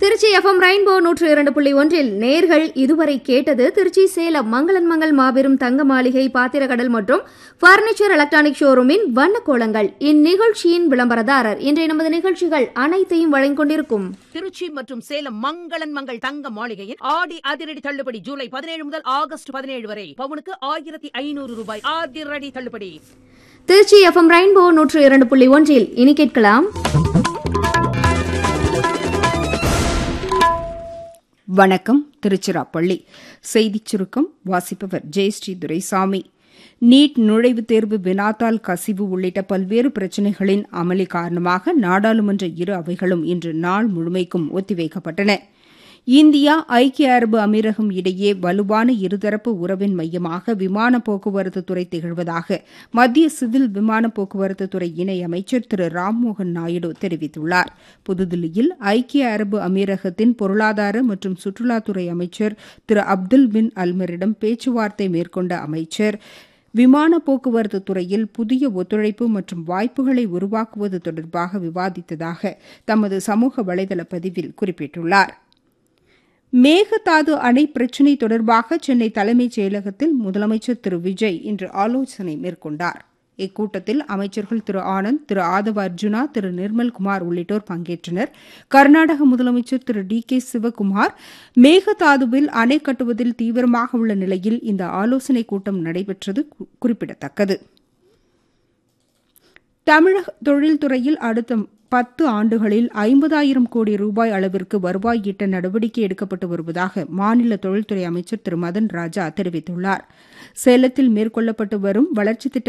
Trichy FM rainbow நூற்று இரண்டு புள்ளி ஒன்றில் நேர்கள் இதுவரை கேட்டது திருச்சி சேலம் மங்களன் மங்கள் மாபெரும் தங்க மாளிகை பாத்திரக்கடல் மற்றும் பர்னிச்சர் எலக்ட்ரானிக் ஷோரூமின் வண்ண கோலங்கள் இந்நிகழ்ச்சியின் விளம்பரதாரர் இன்றைய நமது நிகழ்ச்சிகள் அனைத்தையும் வழங்கிக் கொண்டிருக்கும் திருச்சி மற்றும் சேலம் மங்களன் மங்கள் தங்க மாளிகையில் ஆடி அதிரடி தள்ளுபடி ஜூலை பதினேழு முதல் ஆகஸ்ட் பதினேழு வரை பவுனுக்கு ஆயிரத்தி ஐநூறு ரூபாய் அதிரடி தள்ளுபடி திருச்சி எஃப்எம் ரெயின்போ நூற்று இரண்டு புள்ளி ஒன்றில் இனி கேட்கலாம் வணக்கம் திருச்சிராப்பள்ளி செய்திச் சுருக்கம் வாசிப்பவர் ஜெயஸ்ரீ துரைசாமி நீட் நுழைவுத் தேர்வு வினாத்தாள் கசிவு உள்ளிட்ட பல்வேறு பிரச்சினைகளின் அமளி காரணமாக நாடாளுமன்ற இரு அவைகளும் இன்று நாள் முழுமைக்கும் ஒத்திவைக்கப்பட்டன இந்தியா ஐக்கிய அரபு அமீரகம் இடையே வலுவான இருதரப்பு உறவின் மையமாக விமான போக்குவரத்து துறை திகழ்வதாக மத்திய சிவில் விமான போக்குவரத்து துறை இணையமைச்சர் திரு ராம்மோகன் நாயுடு தெரிவித்துள்ளார் புதுதில்லியில் ஐக்கிய அரபு அமீரகத்தின் பொருளாதார மற்றும் சுற்றுலாத்துறை அமைச்சர் திரு அப்துல் பின் அல்மரிடம் பேச்சுவார்த்தை மேற்கொண்ட அமைச்சர் விமான போக்குவரத்து துறையில் புதிய ஒத்துழைப்பு மற்றும் வாய்ப்புகளை உருவாக்குவது தொடர்பாக விவாதித்ததாக தமது சமூக வலைதள பதிவில் குறிப்பிட்டுள்ளார் மேகதாது அணை பிரச்சினை தொடர்பாக சென்னை தலைமைச் செயலகத்தில் முதலமைச்சர் திரு விஜய் இன்று ஆலோசனை மேற்கொண்டார் இக்கூட்டத்தில் அமைச்சர்கள் திரு ஆனந்த் திரு ஆதவ அர்ஜுனா திரு நிர்மல்குமார் உள்ளிட்டோர் பங்கேற்றனர் கர்நாடக முதலமைச்சர் திரு டி கே சிவக்குமார் மேகதாதுவில் அணை கட்டுவதில் தீவிரமாக உள்ள நிலையில் இந்த ஆலோசனைக் கூட்டம் நடைபெற்றது குறிப்பிடத்தக்கது தமிழக தொழில்துறையில் அடுத்த பத்து ஆண்டுகளில் ஐம்பதாயிரம் கோடி ரூபாய் அளவிற்கு வருவாய் ஈட்ட நடவடிக்கை எடுக்கப்பட்டு வருவதாக மாநில தொழில்துறை அமைச்சர் திரு மதன் ராஜா தெரிவித்துள்ளார் சேலத்தில் மேற்கொள்ளப்பட்டு வரும் வளர்ச்சித் திட்ட